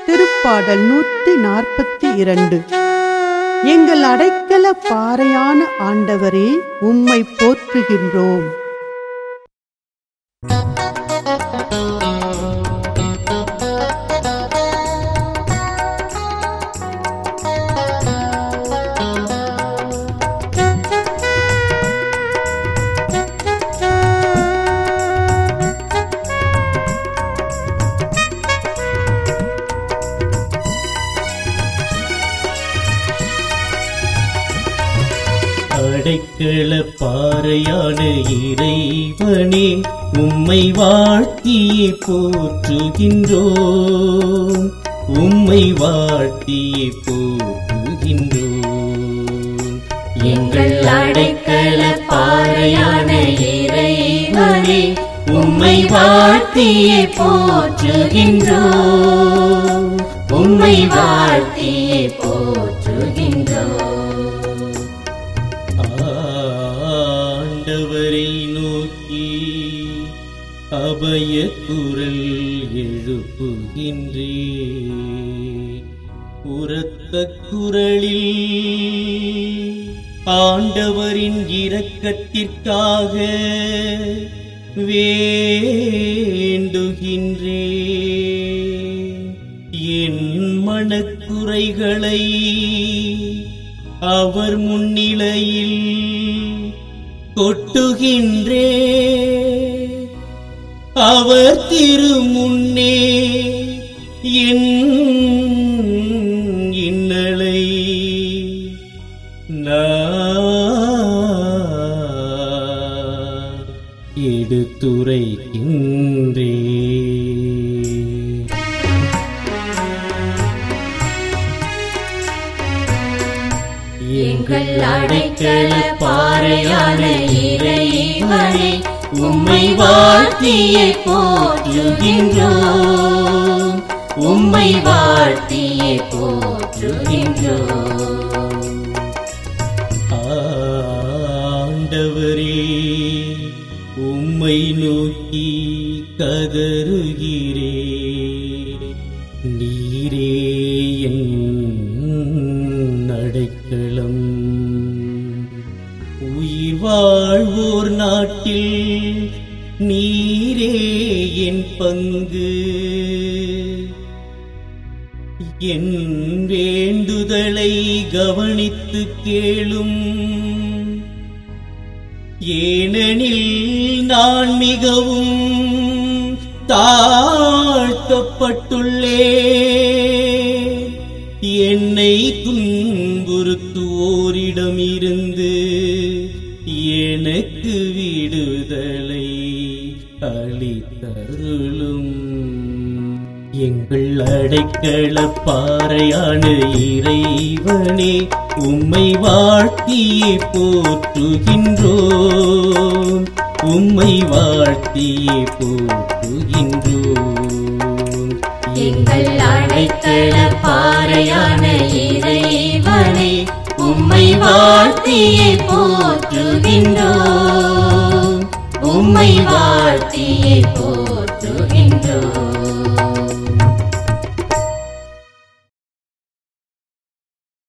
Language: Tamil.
திருப்பாடல் நூற்றி நாற்பத்தி இரண்டு எங்கள் அடைக்கல பாறையான ஆண்டவரே உம்மை போற்றுகின்றோம் அடைக்கல பாறையான இறைவனே உம்மை வாழ்த்தியே போற்றுகின்றோம் உம்மை வாழ்த்தியே போற்றுகின்றோம் எங்கள் அடைக்கல பாறையான இறைவனே உம்மை வாழ்த்தியே போற்றுகின்றோம் உம்மை வாழ்த்தியே போற்றுகின்றோம் ஆண்டவரை நோக்கி அபய குரல் எழுப்புகின்றே உரத்த குரலில் ஆண்டவரின் இரக்கத்திற்காக வேண்டுகின்றே என் மனக்குறைகளை அவர் முன்னிலையில் கொட்டுகின்றே அவர் திருமுன்னே என் இன்னலை நான் எடுத்துரைக்கின்றே எங்கள் அடைக்கல பாறையான இறைவனே உம்மை வாழ்த்தியே போற்றுகின்றோம் உம்மை வாழ்த்தியே போற்றுகின்றோம் ஆண்டவரே உம்மை நோக்கி கதறுகிறே நீரே என் அடைக்கலம் உயிர் வாழ்வோர் நாட்டில் நீரே என் பங்கு என் வேண்டுதலை கவனித்து கேளும் ஏனெனில் நான் மிகவும் தாழ்த்தப்பட்டுள்ளேன் என்னை துன்புறுத்துவோரிடமிருந்து எனக்கு விடுதலை அளித்தருளும் எங்கள் அடைக்கல பாறையான இறைவனே உம்மை வாழ்த்தியே போற்றுகின்றோம் உம்மை வாழ்த்தியே போற்றுகின்றோம் எங்கள் அடைக்கல பாறையான இறைவனே உம்மை வாழ்த்தியே போற்றுகின்றோம் உம்மை வாழ்த்தியே போற்றுகின்றோம்